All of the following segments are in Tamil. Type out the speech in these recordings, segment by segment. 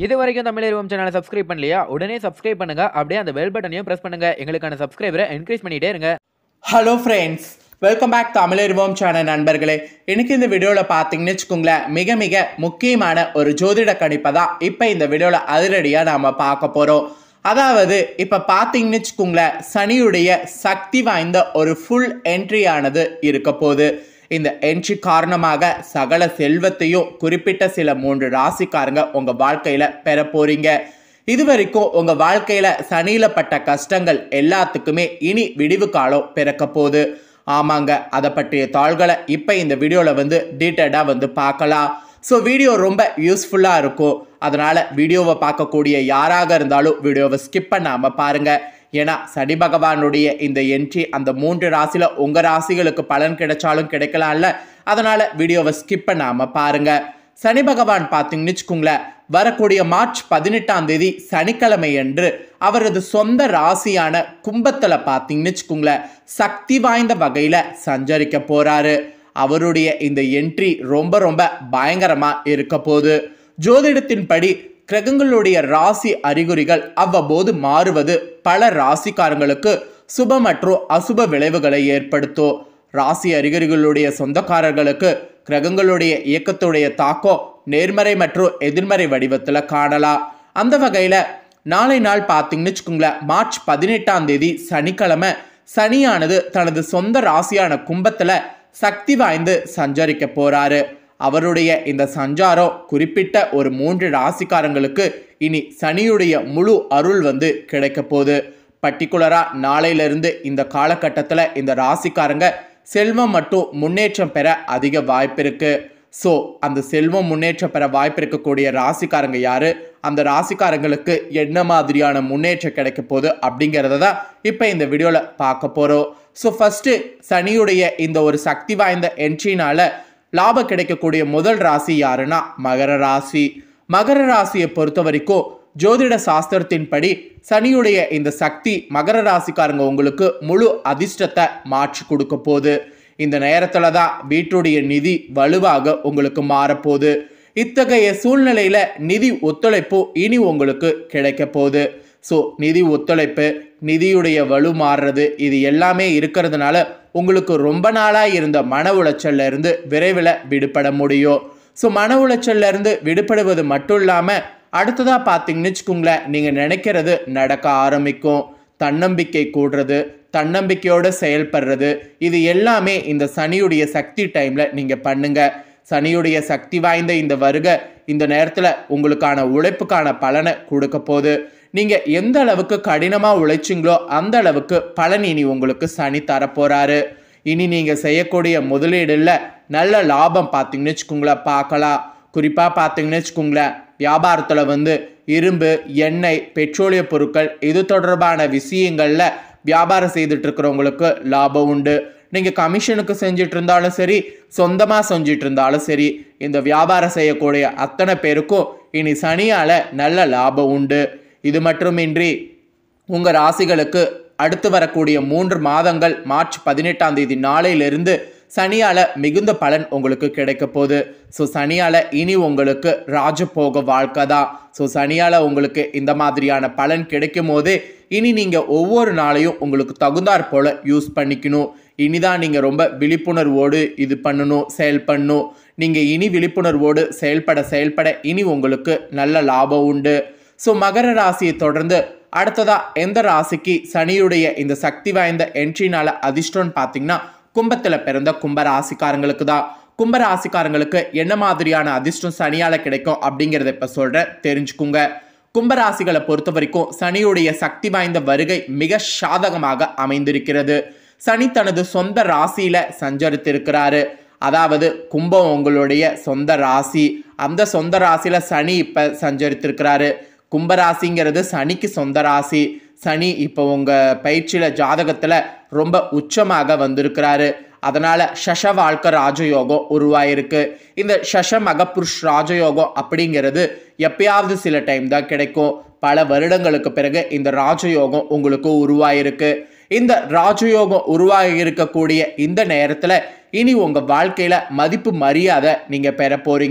இது வரைக்கும் தமிழ் சேனலை சப்ஸ்கிரைப் பண்ணலையா உடனே சப்ஸ்கிரைப் பண்ணுங்க அப்படியே அந்த பெல் பட்டனையும் பிரஸ் பண்ணுங்க எங்களுக்கான சப்ஸ்கிரைபரை என்கரேஜ் பண்ணிட்டே இருங்க hello friends welcome back Tamizharivom channel நண்பர்களே இன்னைக்கு இந்த வீடியோவில் பார்த்தீங்கன்னு வச்சுக்கோங்களேன் மிக மிக முக்கியமான ஒரு ஜோதிட கணிப்பை தான் இப்போ இந்த வீடியோவில் அதிரடியாக நாம் பார்க்க போகிறோம் அதாவது இப்போ பார்த்தீங்கன்னு வச்சுக்கோங்களேன் சனியுடைய சக்தி வாய்ந்த ஒரு ஃபுல் என்ட்ரியானது இருக்க போகுது இந்த என்ட்ரி காரணமாக சகல செல்வத்தையும் குறிப்பிட்ட சில மூன்று ராசிக்காரங்க உங்கள் வாழ்க்கையில் பெற போறீங்க இது வரைக்கும் உங்க வாழ்க்கையில சனியில பட்ட கஷ்டங்கள் எல்லாத்துக்குமே இனி விடிவு காலம் பிறக்க போகுது ஆமாங்க அதை பற்றிய தாள்களை இப்போ இந்த வீடியோவில் வந்து டீட்டெயிலாக வந்து பார்க்கலாம் ஸோ வீடியோ ரொம்ப யூஸ்ஃபுல்லாக இருக்கும் அதனால் வீடியோவை பார்க்கக்கூடிய யாராக இருந்தாலும் வீடியோவை ஸ்கிப் பண்ணாமல் பாருங்கள் ஏன்னா சனி பகவானுடைய இந்த என்ட்ரி அந்த மூன்று ராசியில் உங்கள் ராசிகளுக்கு பலன் கிடைச்சாலும் கிடைக்கலாம்ல அதனால் வீடியோவை ஸ்கிப் பண்ணாமல் பாருங்கள் சனி பகவான் பார்த்தீங்கன்னு வச்சுக்கோங்களேன் வரக்கூடிய மார்ச் பதினெட்டாம் தேதி சனிக்கிழமை அன்று அவரது சொந்த ராசியான கும்பத்தில் பார்த்தீங்கன்னு வச்சுக்கோங்களேன் சக்தி வாய்ந்த வகையில் சஞ்சரிக்க போறாரு அவருடைய இந்த என்ட்ரி ரொம்ப ரொம்ப பயங்கரமா இருக்க போகுது ஜோதிடத்தின்படி கிரகங்களுடைய ராசி அறிகுறிகள் அவ்வப்போது மாறுவது பல ராசிக்காரங்களுக்கு சுப மற்றும் அசுப விளைவுகளை ஏற்படுத்தும் ராசி அறிகுறிகளுடைய சொந்தக்காரர்களுக்கு கிரகங்களுடைய இயக்கத்துடைய தாக்கம் நேர்மறை மற்றும் எதிர்மறை வடிவத்தில் காணலாம் அந்த வகையில் நாளை நாள் பார்த்தீங்கன்னு வச்சுக்கோங்களேன் மார்ச் பதினெட்டாம் தேதி சனிக்கிழமை சனியானது தனது சொந்த ராசியான கும்பத்தில் சக்தி வாய்ந்து சஞ்சரிக்க போறாரு அவருடைய இந்த சஞ்சாரம் குறிப்பிட்ட ஒரு மூன்று ராசிக்காரங்களுக்கு இனி சனியுடைய முழு அருள் வந்து கிடைக்க போகுது பர்டிகுலராக நாளையிலிருந்து இந்த காலகட்டத்தில் இந்த ராசிக்காரங்க செல்வம் மற்றும் முன்னேற்றம் பெற அதிக வாய்ப்பு இருக்கு ஸோ அந்த செல்வம் முன்னேற்றம் பெற வாய்ப்பு இருக்கக்கூடிய ராசிக்காரங்க யாரு அந்த ராசிக்காரங்களுக்கு என்ன மாதிரியான முன்னேற்றம் கிடைக்க போகுது அப்படிங்கிறத தான் இப்போ இந்த வீடியோவில் பார்க்க போகிறோம் ஸோ ஃபஸ்ட்டு சனியுடைய இந்த ஒரு சக்தி வாய்ந்த என்ட்ரினால லாபம் கிடைக்கக்கூடிய முதல் ராசி யாருன்னா மகர ராசி மகர ராசியை பொறுத்த வரைக்கும் ஜோதிட சாஸ்திரத்தின்படி சனியுடைய இந்த சக்தி மகர ராசிக்காரங்க உங்களுக்கு முழு அதிர்ஷ்டத்தை மாற்றி கொடுக்க போகுது இந்த நேரத்தில் தான் வீட்டுடைய நிதி வலுவாக உங்களுக்கு மாறப்போகுது இத்தகைய சூழ்நிலையில நிதி ஒத்துழைப்பு இனி உங்களுக்கு கிடைக்க போகுது ஸோ நிதி ஒத்துழைப்பு நிதியுடைய வலு மாறுறது இது எல்லாமே இருக்கிறதுனால உங்களுக்கு ரொம்ப நாளாக இருந்த மன உளைச்சல்ல இருந்து விரைவில் விடுபட முடியும் ஸோ மன உளைச்சல்ல இருந்து விடுபடுவது மட்டும் இல்லாமல் அடுத்ததாக பார்த்தீங்கன்னு வச்சுக்கோங்களேன் நீங்கள் நினைக்கிறது நடக்க ஆரம்பிக்கும் தன்னம்பிக்கை கூடுறது தன்னம்பிக்கையோடு செயல்படுறது இது எல்லாமே இந்த சனியுடைய சக்தி டைமில் நீங்கள் பண்ணுங்க சனியுடைய சக்தி வாய்ந்த இந்த வருகை இந்த நேரத்தில் உங்களுக்கான உழைப்புக்கான பலனை கொடுக்க போகுது நீங்கள் எந்த அளவுக்கு கடினமாக உழைச்சிங்களோ அந்த அளவுக்கு பலன் இனி உங்களுக்கு சனி தரப்போறாரு இனி நீங்கள் செய்யக்கூடிய முதலீடுல நல்ல லாபம் பார்த்தீங்கன்னு வச்சுக்கோங்களேன் பார்க்கலாம் குறிப்பாக பார்த்தீங்கன்னு வச்சுக்கோங்களேன் வியாபாரத்தில் வந்து இரும்பு எண்ணெய் பெட்ரோலிய பொருட்கள் இது தொடர்பான விஷயங்களில் வியாபாரம் செய்துட்டு இருக்கிறவங்களுக்கு லாபம் உண்டு நீங்கள் கமிஷனுக்கு செஞ்சுட்டு இருந்தாலும் சரி சொந்தமாக செஞ்சுட்டு இருந்தாலும் சரி இந்த வியாபாரம் செய்யக்கூடிய அத்தனை பேருக்கும் இனி சனியால் நல்ல லாபம் உண்டு இது மட்டுமின்றி உங்கள் ராசிகளுக்கு அடுத்து வரக்கூடிய மூன்று மாதங்கள் மார்ச் பதினெட்டாம் தேதி நாளையிலிருந்து சனியால் மிகுந்த பலன் உங்களுக்கு கிடைக்க போகுது ஸோ சனியால் இனி உங்களுக்கு ராஜபோக வாழ்க்கை தான் ஸோ சனியால் உங்களுக்கு இந்த மாதிரியான பலன் கிடைக்கும் போது இனி நீங்கள் ஒவ்வொரு நாளையும் உங்களுக்கு தகுந்தாற் போல் யூஸ் பண்ணிக்கணும் இனிதான் நீங்கள் ரொம்ப விழிப்புணர்வோடு இது பண்ணணும் செயல் பண்ணணும் நீங்கள் இனி விழிப்புணர்வோடு செயல்பட செயல்பட இனி உங்களுக்கு நல்ல லாபம் உண்டு ஸோ மகர ராசியை தொடர்ந்து அடுத்ததா எந்த ராசிக்கு சனியுடைய இந்த சக்தி வாய்ந்த என்ட்ரினால அதிர்ஷ்டம்னு பார்த்தீங்கன்னா கும்பத்தில் பிறந்த கும்ப ராசிக்காரங்களுக்கு தான் கும்ப ராசிக்காரங்களுக்கு என்ன மாதிரியான அதிர்ஷ்டம் சனியால கிடைக்கும் அப்படிங்கிறத இப்போ சொல்கிறேன் தெரிஞ்சுக்குங்க கும்பராசிகளை பொறுத்த வரைக்கும் சனியுடைய சக்தி வாய்ந்த வருகை மிக சாதகமாக அமைந்திருக்கிறது சனி தனது சொந்த ராசியில சஞ்சரித்திருக்கிறாரு அதாவது கும்பம் உங்களுடைய சொந்த ராசி அந்த சொந்த ராசியில சனி இப்ப சஞ்சரித்திருக்கிறாரு கும்பராசிங்கிறது சனிக்கு சொந்த ராசி சனி இப்போ உங்கள் பயிற்சியில் ஜாதகத்தில் ரொம்ப உச்சமாக வந்திருக்கிறாரு அதனால் சஷ வாழ்க்கை ராஜயோகம் உருவாயிருக்கு இந்த சஷ மகபுருஷ் ராஜயோகம் அப்படிங்கிறது எப்பயாவது சில டைம் தான் கிடைக்கும் பல வருடங்களுக்கு பிறகு இந்த ராஜயோகம் உங்களுக்கு உருவாயிருக்கு இந்த ராஜயோகம் உருவாகி இருக்கக்கூடிய இந்த நேரத்தில் இனி உங்கள் வாழ்க்கையில் மதிப்பு மரியாதை நீங்கள் பெற போகிறீங்க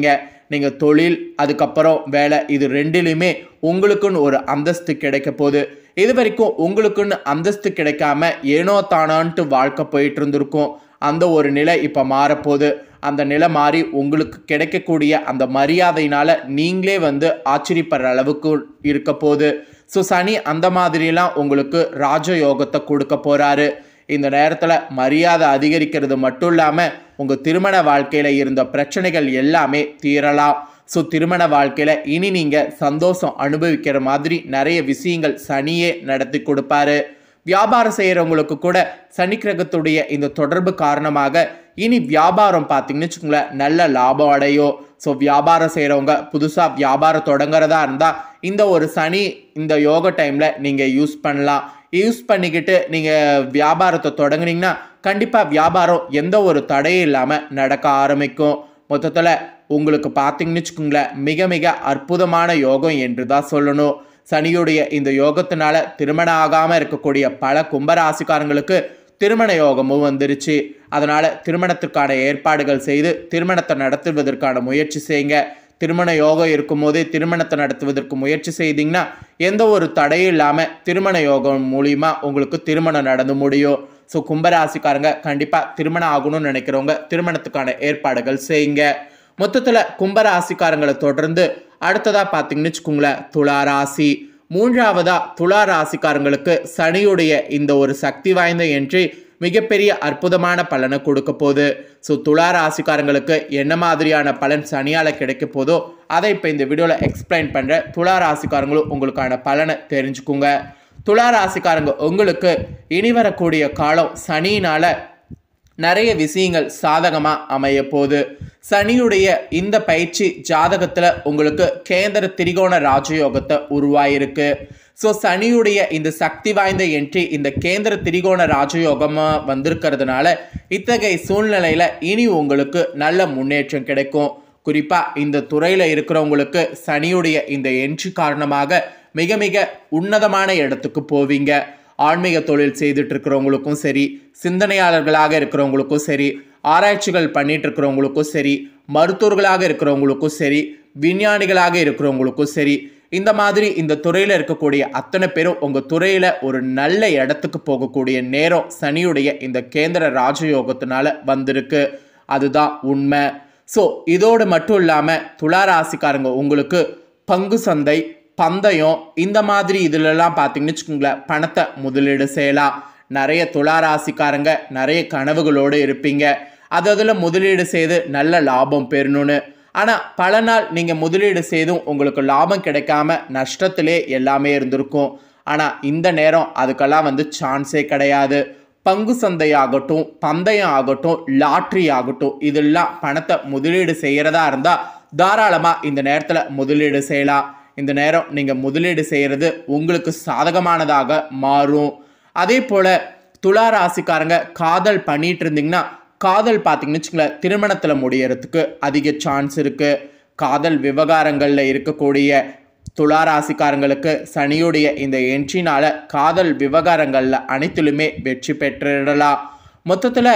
நீங்கள் தொழில் அதுக்கப்புறம் வேலை இது ரெண்டிலுமே உங்களுக்குன்னு ஒரு அந்தஸ்து கிடைக்க போகுது இது வரைக்கும் உங்களுக்குன்னு அந்தஸ்து கிடைக்காம ஏனோ தானான்ட்டு வாழ்க்கை போயிட்டு இருந்திருக்கும் அந்த ஒரு நிலை இப்போ மாறப்போகுது அந்த நிலை மாறி உங்களுக்கு கிடைக்கக்கூடிய அந்த மரியாதையினால நீங்களே வந்து ஆச்சரியப்படுற அளவுக்கு இருக்க போகுது ஸோ சனி அந்த மாதிரிலாம் உங்களுக்கு ராஜயோகத்தை கொடுக்க போறாரு இந்த நேரத்தில் மரியாதை அதிகரிக்கிறது மட்டும் இல்லாமல் உங்கள் திருமண வாழ்க்கையில் இருந்த பிரச்சனைகள் எல்லாமே தீரலாம் ஸோ திருமண வாழ்க்கையில் இனி நீங்கள் சந்தோஷம் அனுபவிக்கிற மாதிரி நிறைய விஷயங்கள் சனியே நடத்தி கொடுப்பாரு வியாபாரம் செய்கிறவங்களுக்கு கூட சனி கிரகத்துடைய இந்த தொடர்பு காரணமாக இனி வியாபாரம் பார்த்தீங்கன்னு வச்சுக்கோங்களேன் நல்ல லாபம் அடையும் ஸோ வியாபாரம் செய்கிறவங்க புதுசாக வியாபாரம் தொடங்குறதா இருந்தால் இந்த ஒரு சனி இந்த யோக டைமில் நீங்கள் யூஸ் பண்ணலாம் யூஸ் பண்ணிக்கிட்டு நீங்கள் வியாபாரத்தை தொடங்குனீங்கன்னா கண்டிப்பாக வியாபாரம் எந்த ஒரு தடையும் இல்லாமல் நடக்க ஆரம்பிக்கும் மொத்தத்தில் உங்களுக்கு பார்த்தீங்கன்னு வச்சுக்கோங்களேன் மிக மிக அற்புதமான யோகம் என்று தான் சொல்லணும் சனியுடைய இந்த யோகத்தினால திருமணம் ஆகாமல் இருக்கக்கூடிய பல கும்பராசிக்காரங்களுக்கு திருமண யோகமும் வந்துருச்சு அதனால திருமணத்திற்கான ஏற்பாடுகள் செய்து திருமணத்தை நடத்துவதற்கான முயற்சி செய்யுங்க திருமண யோகம் இருக்கும்போதே திருமணத்தை நடத்துவதற்கு முயற்சி செய்தீங்கன்னா எந்த ஒரு தடையும் இல்லாமல் திருமண யோகம் மூலியமா உங்களுக்கு திருமணம் நடந்து முடியும் ஸோ கும்பராசிக்காரங்க கண்டிப்பாக திருமணம் ஆகணும்னு நினைக்கிறவங்க திருமணத்துக்கான ஏற்பாடுகள் செய்யுங்க மொத்தத்தில் கும்பராசிக்காரங்களை தொடர்ந்து அடுத்ததாக பார்த்தீங்கன்னு வச்சுக்கோங்களேன் துலா ராசி மூன்றாவதா துலா ராசிக்காரங்களுக்கு சனியுடைய இந்த ஒரு சக்தி வாய்ந்த என்ட்ரி மிகப்பெரிய அற்புதமான பலனை கொடுக்க போகுது ஸோ துலா ராசிக்காரங்களுக்கு என்ன மாதிரியான பலன் சனியால் கிடைக்க போதோ அதை இப்போ இந்த வீடியோவில் எக்ஸ்பிளைன் பண்ணுறேன் துலா ராசிக்காரங்களும் உங்களுக்கான பலனை தெரிஞ்சுக்குங்க துலா ராசிக்காரங்க உங்களுக்கு இனி வரக்கூடிய காலம் சனியினால் நிறைய விஷயங்கள் சாதகமாக அமைய போகுது சனியுடைய இந்த பயிற்சி ஜாதகத்தில் உங்களுக்கு கேந்திர திரிகோண ராஜயோகத்தை உருவாயிருக்கு ஸோ சனியுடைய இந்த சக்தி வாய்ந்த என்ட்ரி இந்த கேந்திர திரிகோண ராஜயோகமாக வந்திருக்கிறதுனால இத்தகைய சூழ்நிலையில் இனி உங்களுக்கு நல்ல முன்னேற்றம் கிடைக்கும் குறிப்பாக இந்த துறையில் இருக்கிறவங்களுக்கு சனியுடைய இந்த என்ட்ரி காரணமாக மிக மிக உன்னதமான இடத்துக்கு போவீங்க ஆன்மீக தொழில் செய்துட்டு இருக்கிறவங்களுக்கும் சரி சிந்தனையாளர்களாக இருக்கிறவங்களுக்கும் சரி ஆராய்ச்சிகள் பண்ணிட்டு இருக்கிறவங்களுக்கும் சரி மருத்துவர்களாக இருக்கிறவங்களுக்கும் சரி விஞ்ஞானிகளாக இருக்கிறவங்களுக்கும் சரி இந்த மாதிரி இந்த துறையில் இருக்கக்கூடிய அத்தனை பேரும் உங்கள் துறையில் ஒரு நல்ல இடத்துக்கு போகக்கூடிய நேரம் சனியுடைய இந்த கேந்திர ராஜயோகத்தினால வந்திருக்கு அதுதான் உண்மை ஸோ இதோடு மட்டும் இல்லாமல் துலா ராசிக்காரங்க உங்களுக்கு பங்கு சந்தை பந்தயம் இந்த மாதிரி இதிலெல்லாம் பார்த்தீங்கன்னு வச்சுக்கோங்களேன் பணத்தை முதலீடு செய்யலாம் நிறைய துலா ராசிக்காரங்க நிறைய கனவுகளோடு இருப்பீங்க அது அதில் முதலீடு செய்து நல்ல லாபம் பெறணும்னு ஆனால் பல நாள் நீங்கள் முதலீடு செய்தும் உங்களுக்கு லாபம் கிடைக்காம நஷ்டத்திலே எல்லாமே இருந்திருக்கும் ஆனால் இந்த நேரம் அதுக்கெல்லாம் வந்து சான்ஸே கிடையாது பங்கு சந்தை ஆகட்டும் பந்தயம் ஆகட்டும் லாட்ரி ஆகட்டும் இதெல்லாம் பணத்தை முதலீடு செய்கிறதா இருந்தால் தாராளமாக இந்த நேரத்தில் முதலீடு செய்யலாம் இந்த நேரம் நீங்கள் முதலீடு செய்கிறது உங்களுக்கு சாதகமானதாக மாறும் அதே போல் துலா ராசிக்காரங்க காதல் பண்ணிட்டு இருந்தீங்கன்னா காதல் பார்த்தீங்கன்னு வச்சுங்களேன் திருமணத்தில் முடியறதுக்கு அதிக சான்ஸ் இருக்குது காதல் விவகாரங்களில் இருக்கக்கூடிய துலா ராசிக்காரங்களுக்கு சனியுடைய இந்த என்ட்ரினால காதல் விவகாரங்களில் அனைத்திலுமே வெற்றி பெற்றிடலாம் மொத்தத்தில்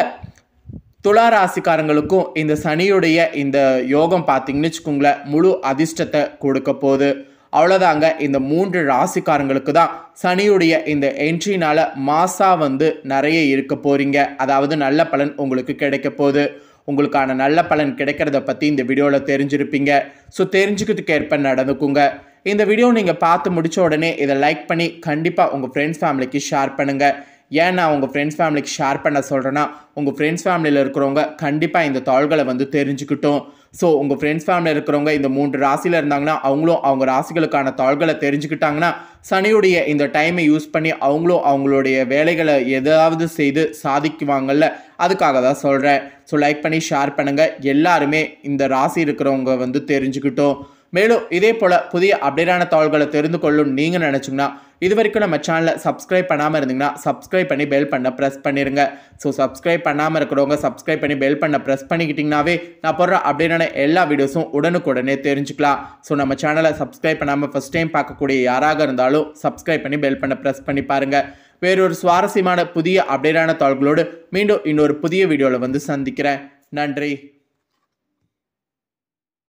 துலா ராசிக்காரங்களுக்கும் இந்த சனியுடைய இந்த யோகம் பார்த்தீங்கன்னு வச்சுக்கோங்களேன் முழு அதிர்ஷ்டத்தை கொடுக்க போகுது அவ்வளோதாங்க இந்த மூன்று ராசிக்காரங்களுக்கு தான் சனியுடைய இந்த என்ட்ரினால மாசா வந்து நிறைய இருக்க போறீங்க அதாவது நல்ல பலன் உங்களுக்கு கிடைக்க போகுது உங்களுக்கான நல்ல பலன் கிடைக்கிறத பற்றி இந்த வீடியோவில் தெரிஞ்சிருப்பீங்க ஸோ தெரிஞ்சுக்கிறதுக்கு ஏற்ப நடந்துக்குங்க இந்த வீடியோ நீங்கள் பார்த்து முடிச்ச உடனே இதை லைக் பண்ணி கண்டிப்பாக உங்கள் ஃப்ரெண்ட்ஸ் ஃபேமிலிக்கு ஷேர் பண்ணுங்கள் ஏன் நான் உங்கள் ஃப்ரெண்ட்ஸ் ஃபேமிலிக்கு ஷேர் பண்ண சொல்கிறேன்னா உங்கள் ஃப்ரெண்ட்ஸ் ஃபேமிலியில் இருக்கிறவங்க கண்டிப்பாக இந்த தாள்களை வந்து தெரிஞ்சுக்கிட்டோம் ஸோ உங்கள் ஃப்ரெண்ட்ஸ் ஃபேமிலியில் இருக்கிறவங்க இந்த மூன்று ராசியில் இருந்தாங்கன்னா அவங்களும் அவங்க ராசிகளுக்கான தாள்களை தெரிஞ்சுக்கிட்டாங்கன்னா சனியுடைய இந்த டைமை யூஸ் பண்ணி அவங்களும் அவங்களுடைய வேலைகளை ஏதாவது செய்து சாதிக்குவாங்கல்ல அதுக்காக தான் சொல்கிறேன் ஸோ லைக் பண்ணி ஷேர் பண்ணுங்கள் எல்லாருமே இந்த ராசி இருக்கிறவங்க வந்து தெரிஞ்சுக்கிட்டோம் மேலும் இதே போல் புதிய அப்டேட்டான தாள்களை தெரிந்து கொள்ளும் நீங்கள் நினச்சிங்கன்னா இது வரைக்கும் நம்ம சேனலை சப்ஸ்கிரைப் பண்ணாமல் இருந்தீங்கன்னா சப்ஸ்கிரைப் பண்ணி பெல் பண்ண ப்ரெஸ் பண்ணிடுங்க ஸோ சப்ஸ்கிரைப் பண்ணாமல் இருக்கிறவங்க சப்ஸ்கிரைப் பண்ணி பெல் பண்ண ப்ரெஸ் பண்ணிக்கிட்டிங்கனாவே நான் போடுற அப்டேட்டான எல்லா வீடியோஸும் உடனுக்குடனே தெரிஞ்சுக்கலாம் ஸோ நம்ம சேனலை சப்ஸ்கிரைப் பண்ணாமல் ஃபஸ்ட் டைம் பார்க்கக்கூடிய யாராக இருந்தாலும் சப்ஸ்கிரைப் பண்ணி பெல் பண்ண ப்ரெஸ் பண்ணி பாருங்கள் வேறொரு சுவாரஸ்யமான புதிய அப்டேட்டான தாள்களோடு மீண்டும் இன்னொரு புதிய வீடியோவில் வந்து சந்திக்கிறேன் நன்றி